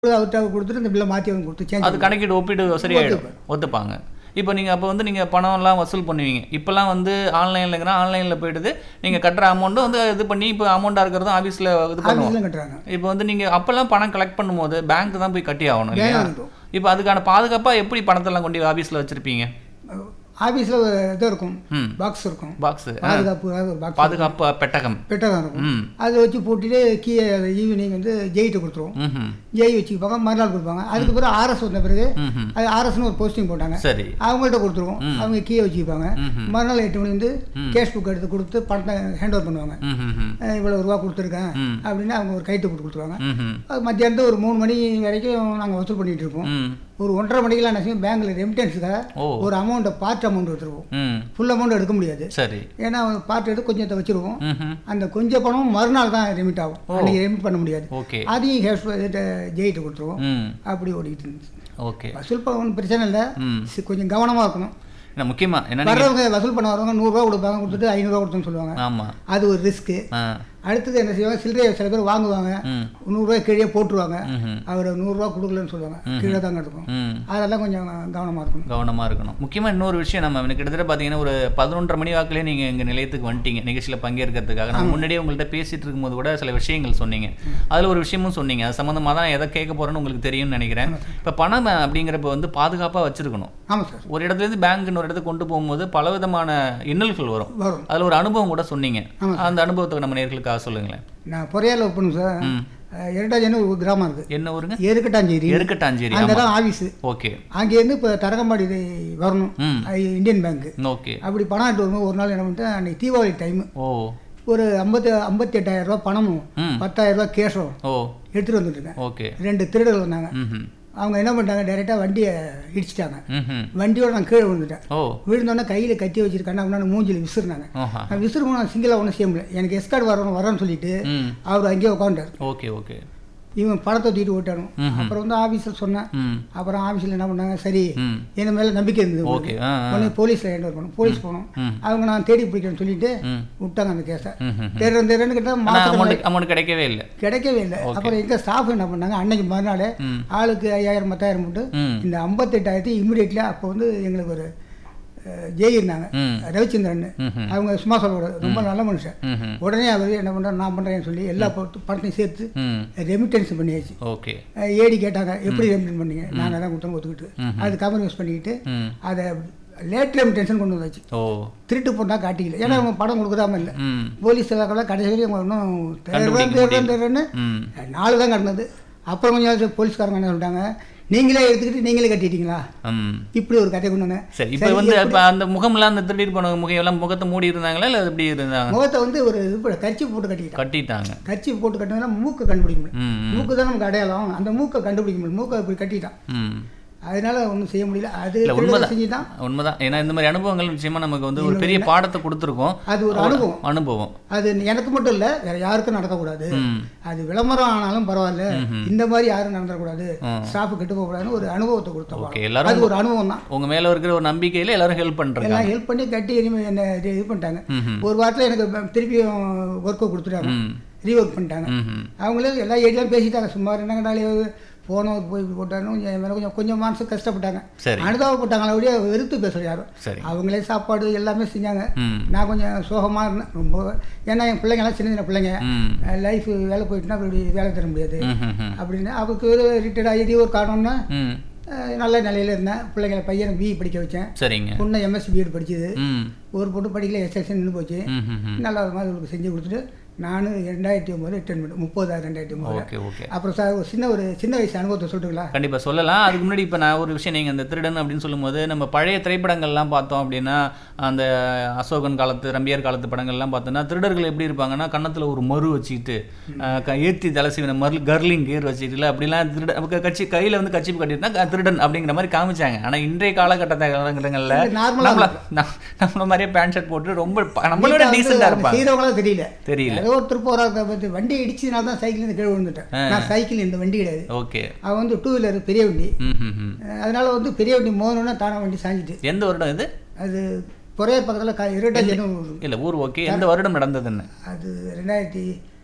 அவர்கிட்ட கொடுத்துட்டு இந்த பில்லை மாற்றி அவங்க கொடுத்து சேஞ்ச் அது கணக்கீடு ஒப்பீடு சரியாயிடும் ஒத்துப்பாங்க இப்போ நீங்கள் அப்போ வந்து நீங்கள் பணம்லாம் வசூல் பண்ணுவீங்க இப்போல்லாம் வந்து ஆன்லைன்லங்கிற ஆன்லைனில் போயிடுது நீங்கள் கட்டுற அமௌண்ட்டும் வந்து இது பண்ணி இப்போ அமௌண்ட்டாக இருக்கிறதும் ஆஃபீஸில் இது பண்ணுவோம் ஆஃபீஸ்லாம் கட்டுறாங்க இப்போ வந்து நீங்கள் அப்போல்லாம் பணம் கலெக்ட் பண்ணும்போது பேங்க் தான் போய் கட்டி ஆகணும் இல்லையா பேங்க் இருக்கும் இப்போ அதுக்கான பாதுகாப்பாக எப்படி பணத்தெல்லாம் கொண்டு ஆஃபீஸில் வச்சுருப்பீங்க ஆஃபீஸில் இது இருக்கும் ம் பாக்ஸ் இருக்கும் பாக்ஸு பாதுகாப்பு ஒரு பாக்ஸ் பாதுகாப்பு பெட்டகம் பெட்டகம் இருக்கும் ம் அதை வச்சு பூட்டிட்டு கீ ஈவினிங் வந்து ஜெயிட்ட கொடுத்துருவோம் ம் ஜெய் வச்சுப்பாங்க மறுநாள் கொடுப்பாங்க அதுக்கு பிறகு ஆர்எஸ் வந்த பிறகு ம் அது ஆர்எஸ்னு ஒரு போஸ்டிங் போட்டாங்க சரி அவங்கள்ட்ட கொடுத்துருவோம் அவங்க கீயை வச்சுப்பாங்க ம்ஹும். மறுநாள் எட்டு மணி வந்து கேஷ் புக் எடுத்து கொடுத்து பணத்தை ஹேண்ட் ஓவர் பண்ணுவாங்க ம் ம் ம் அஹ் இவ்வளவு ரூபா கொடுத்துருக்கேன் ம். அப்படின்னு அவங்க ஒரு கைட்டு போட்டு கொடுத்துருவாங்க ம் ம் அது மத்தியானத்து ஒரு மூணு மணி வரைக்கும் நாங்கள் வசூல் பண்ணிட்டு இருப்போம் ம் ஒரு ஒன்றரை மணிக்கெல்லாம் என்ன செய்யும் பேங்க்கில் ரெமிட்டன்ஸுக்காக ஓ ஒரு அமௌண்ட்டை பார்ட் அமௌண்ட் எடுத்துருவோம் ம் ஃபுல் அமௌண்ட் எடுக்க முடியாது சரி ஏன்னா பார்ட் எடுத்து கொஞ்சத்தை வச்சிருவோம் ம் ம் அந்த கொஞ்சம் பணம் மறுநாள் தான் ரெமிட் ஆகும் அன்றைக்கி ரெமிட் பண்ண முடியாது ஓகே அதையும் கேஷ் ஜெயிட்டு கொடுத்துருவோம் ம் அப்படி ஓடிக்கிட்டு இருந்துச்சு ஓகே வசூல் பண்ண ஒன்றும் பிரச்சனை இல்லை ம் சி- கொஞ்சம் கவனமாக இருக்கணும் என்ன முக்கியமாக என்ன வர்றவங்க வசூல் பண்ண வரவங்க நூறுரூவா கொடுப்பாங்க கொடுத்துட்டு ஐநூறுரூவா கொடுத்தோன்னு சொல்லுவாங்க ஆமாம் அது ஒரு ரிஸ்க்கு ஆ அடுத்தது என்ன செய்வாங்க சில்லறையை சில பேர் வாங்குவாங்க ம் நூறுரூவா கீழே போட்டுருவாங்க ம் அவர் நூறுரூவா கொடுக்கலன்னு சொல்லுவாங்க கீழே தாங்க இருக்கும் ம் அதெல்லாம் கொஞ்சம் கவனமாக இருக்கணும் கவனமாக இருக்கணும் முக்கியமாக இன்னொரு விஷயம் நம்ம எனக்கு கிட்டத்தட்ட பார்த்தீங்கன்னா ஒரு பதினொன்றரை மணி வாக்கிலே நீங்கள் எங்கள் நிலையத்துக்கு வந்துட்டீங்க நிகழ்ச்சியில் பங்கேற்கிறதுக்காக நான் முன்னாடியே உங்கள்கிட்ட பேசிட்டு இருக்கும்போது கூட சில விஷயங்கள் சொன்னீங்க அதில் ஒரு விஷயமும் சொன்னீங்க அது சம்மந்தமாக தான் நான் எதை கேட்க போகிறேன்னு உங்களுக்கு தெரியும்னு நினைக்கிறேன் இப்போ பணம் அப்படிங்கிறப்ப வந்து பாதுகாப்பாக வச்சுருக்கணும் ஆமாம் சார் ஒரு இடத்துலேருந்து பேங்க் இன்னொரு இடத்துக்கு கொண்டு போகும்போது பலவிதமான இன்னல்கள் வரும் வரும் அதில் ஒரு அனுபவம் கூட சொன்னீங்க அந்த அனுபவத்தை நம்ம நேர்களுக்காக சொல்லுங்களேன் நான் பொறையால ஒர்க் பண்ணும் சார் ம் இரண்டாஜன்னு ஒரு கிராமம் இருக்குது என்ன ஊருங்க எருக்கட்டாஞ்சேரி எருக்கட்டாஞ்சேரி அங்கே ஆமாம் தான் ஆஃபீஸு ஓகே அங்கேருந்து இப்போ தரங்கம்பாடி இது வரணும் ம் அது இந்தியன் பேங்க்கு ஓகே அப்படி பணம் எடுத்து வரும்போது ஒரு நாள் என்ன பண்ணிட்டேன் அன்றைக்கி தீபாவளி டைமு ஓ ஒரு ஐம்பத்தி ஐம்பத்தி எட்டாயிரம் ரூபா பணமும் ம் பத்தாயிரம் ரூபா கேஷும் ஓ எடுத்துகிட்டு வந்துட்டுருக்கேன் ஓகே ரெண்டு திருடர்கள் வந்தாங்க ம் அவங்க என்ன பண்ணிட்டாங்க டைரெக்டாக வண்டியை இடிச்சிட்டாங்க ம் வண்டியோட நான் கீழே விழுந்துட்டேன் ஓ விழுந்தோடனே கையில் கத்தி வச்சிருக்காங்க அவனால மூஞ்சில் விசிறினாங்க ஆஹா நான் விசிறுமோ நான் சிங்கிளாக ஒன்றும் செய்ய முடியல எனக்கு எஸ்கார்டு வரணும் வரேன்னு சொல்லிட்டு ம் அவர் அங்கேயே உட்காந்துட்டார் ஓகே ஓகே இவன் பணத்தை தூக்கிட்டு ஓட்டானும் ம்ஹும். அப்புறம் வந்து ஆஃபீஸில் சொன்னேன் ம் அப்புறம் ஆஃபீஸில் என்ன பண்ணாங்க சரி ம் என் மேலே நம்பிக்கை இருந்தது ஓகே ஆ ஆ. உடனே போலீஸில் ஹேண்ட் ஓவர் பண்ணோம் போலீஸ் போனோம் ம் அவங்க நான் தேடி பிடிக்கிறேன்னு சொல்லிட்டு ம் விட்டாங்க அந்த கேஸை ம் ம் தேடுறேன் தேடுறேன்னு கேட்டால் ஆனால் மாதம் அமௌண்ட் அமௌண்ட் கிடைக்கவே இல்லை கிடைக்கவே இல்லை அப்புறம் எங்கள் ஸ்டாஃப் என்ன பண்ணாங்க அன்னைக்கு மறுநாள் ம் ஆளுக்கு ஐயாயிரம் பத்தாயிரம் போட்டு ம் இந்த ஐம்பத்தெட்டாயிரத்தி இமீடியட்லி அப்போ வந்து எங்களுக்கு ஒரு அஹ், ஜெய் இருந்தாங்க ம் ரவிச்சந்திரன் ம்ஹும். அவங்க சும்மா சொல்லக்கூடாது ரொம்ப நல்ல மனுஷன் ம்ஹும். உடனே அவர் என்ன பண்ணுறாரு நான் பண்ணுறேன்னு சொல்லி எல்லா பணத்து- பணத்தையும் சேர்த்து ம் ரெமிட்டன்ஸ் பண்ணியாச்சு ஓகே அஹ், ஏடி கேட்டாங்க எப்படி ரெமிட்டன் பண்ணீங்க நாங்கள் தான் கொடுத்தோம் ஒத்துக்கிட்டு ம்ஹும். அது கம்ப்ரமைஸ் பண்ணிக்கிட்டு ம் அதை லேட் ரெமிட்டன்ஸ் கொண்டு வந்தாச்சு ஓ திருட்டு போனால் காட்டிக்கல ஏன்னா அவங்க படம் கொடுக்குறாம இல்லை ம் போலீஸ் எல்லாம் கடைசி வரையும் அவங்க இன்னும் கண்டுபிடிக்க தேடுறேன் தேடுறேன் தேடுறேன்னு ம் நாலு தான் கட்டினது அப்புறம் கொஞ்சம் நாள் போலீஸ்காரங்க என்ன சொல்லிட்டாங்க நீங்களே எடுத்துக்கிட்டு நீங்களே கட்டிட்டீங்களா ம் இப்படி ஒரு கதை கொண்டு வந்தேன் சரி இப்போ வந்து இப்போ அந்த முகம்லாம் அந்த திருடிட்டு போன முகம் எல்லாம் முகத்தை மூடி இருந்தாங்களா இல்லை எப்படி இருந்தாங்க முகத்தை வந்து ஒரு இது போல கர்ச்சி போட்டு கட்டிக்கிட்டான் கட்டிட்டாங்க கர்ச்சி போட்டு கட்டினா மூக்கை கண்டுபிடிக்க முடியும் ம் ம், மூக்கு தான் நமக்கு அடையாளம் அந்த மூக்கை கண்டுபிடிக்க முடியும் மூக்கை இப்படி கட்டிட்டான் ம் அதனால ஒன்றும் செய்ய முடியல அது இல்லை திருடர்கள் உண்மைதான் செஞ்சு தான் உண்மைதான் ஏன்னா இந்த மாதிரி அனுபவங்கள் நிச்சயமா நமக்கு வந்து ஒரு பெரிய பாடத்தை கொடுத்துருக்கோம் அது ஒரு அனுபவம் அனுபவம் அது எனக்கு மட்டும் இல்லை வேற யாருக்கும் நடக்கக்கூடாது ம் அது விளம்பரம் ஆனாலும் பரவாயில்ல இந்த மாதிரி யாரும் நடந்துடக்கூடாது ம். ஸ்டாஃப் கெட்டு போகக்கூடாதுன்னு ஒரு அனுபவத்தை கொடுத்தோம் ஓகே எல்லாரும் அது ஒரு அனுபவம் தான் உங்க மேல இருக்கிற ஒரு நம்பிக்கையில எல்லாரும் ஹெல்ப் பண்றாங்க எல்லாம் ஹெல்ப் பண்ணி கட்டி இனிமேல் என்ன இது இது பண்ணிட்டாங்க ம் ஒரு வாரத்தில் எனக்கு திருப்பியும் ஒர்க்கை கொடுத்துட்டாங்க ம் ரீஒர்க் பண்ணிட்டாங்க ம் அவங்களே எல்லா ஏரியாவும் பேசிட்டாங்க சும்மா என்னங்கடாலே போனோம் போய் போட்டாலும் கொஞ்சம் என் மேலே கொஞ்சம் கொஞ்சம் மனசு கஷ்டப்பட்டாங்க சரி அனுதாபப்பட்டாங்களே ஒழிய வெறுத்து பேசல யாரும் சரி அவங்களே சாப்பாடு எல்லாமே செஞ்சாங்க ம் நான் கொஞ்சம் சோகமாக இருந்தேன் ரொம்ப ஏன்னா என் பிள்ளைங்கெல்லாம் சின்ன சின்ன பிள்ளைங்க ம் லைஃப் வேலை போயிட்டுனா அப்படி வேலை தர முடியாது ம் ம் ம் அப்படின்னு அவருக்கு ஒரு ரிட்டையர்ட் ஆகி ஒரு காரணம்னா ம் அஹ், நல்ல நிலையில இருந்தேன் பிள்ளைங்களை பையனை பிஇ படிக்க வச்சேன் சரிங்க பொண்ணை எம்எஸ்சி பிஎட் படிச்சது ம் ஒரு பொண்ணு படிக்கல எஸ்எஸ்சி நின்று போச்சு ம் ம் ம் நல்லா ஒரு மாதிரி அவங்களுக்கு செஞ்சு கொடுத்துட்டு நானும் ரெண்டாயிரத்தி ஒம்பது ரிட்டர்ன் பண்ணேன் முப்பதாயிரம் ரெண்டாயிரத்தி ஒம்பது ஓகே ஓகே அப்புறம் சார் ஒரு சின்ன ஒரு சின்ன வயசு அனுபவத்தை சொல்லிட்டுங்களா கண்டிப்பா சொல்லலாம் அதுக்கு முன்னாடி இப்போ நான் ஒரு விஷயம் நீங்கள் அந்த திருடன் அப்படின்னு சொல்லும்போது நம்ம பழைய திரைப்படங்கள்லாம் பார்த்தோம் அப்படின்னா அந்த அசோகன் காலத்து ரம்பியார் காலத்து படங்கள்லாம் பார்த்தோன்னா திருடர்கள் எப்படி இருப்பாங்கன்னா கன்னத்துல ஒரு மறு வச்சுக்கிட்டு அஹ், க- ஏத்தி தலைசிவின மரு கர்லிங் கேர் வச்சுக்கிட்டு அப்படிலாம் திருட அவங்க கட்சி கையில வந்து கட்சி கட்டியிருந்தா க- திருடன் அப்படிங்கிற மாதிரி காமிச்சாங்க ஆனா இன்றைய காலகட்ட காலகட்டங்களில் நார்மலாக நம்மள நம்- நம்மள மாதிரியே பேண்ட் ஷர்ட் போட்டு ரொம்ப ப- நம்மளோட டீசெண்டாக இருப்பாங்க செய்கிறவங்களாம் தெரியல தெரியல ஏதோ ஒருத்தர் போகிறாங்க பார்த்து வண்டி இடிச்சதுனால தான் சைக்கிள் இருந்து கீழே விழுந்துட்டேன் நான் சைக்கிள் இந்த வண்டி கிடையாது ஓகே அவன் வந்து டூ வீலர் பெரிய வண்டி ம் ம் ம் அஹ் அதனால வந்து பெரிய வண்டி மோதணுன்னா தானே வண்டி சாஞ்சிட்டு எந்த வருடம் இது அது பொறையார் பக்கத்தில் க இருட்டாஜன்னு இல்ல ஊர் ஓகே எந்த வருடம் நடந்ததுன்னு அது ரெண்டாயிரத்தி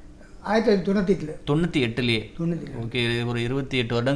ஆயிரத்தி தொள்ளாயிரத்தி தொண்ணூற்றி எட்டில் தொண்ணூற்றி எட்டுலேயே தொண்ணூற்றி ஓகே ஒரு இருபத்தி எட்டு வருடங்கள்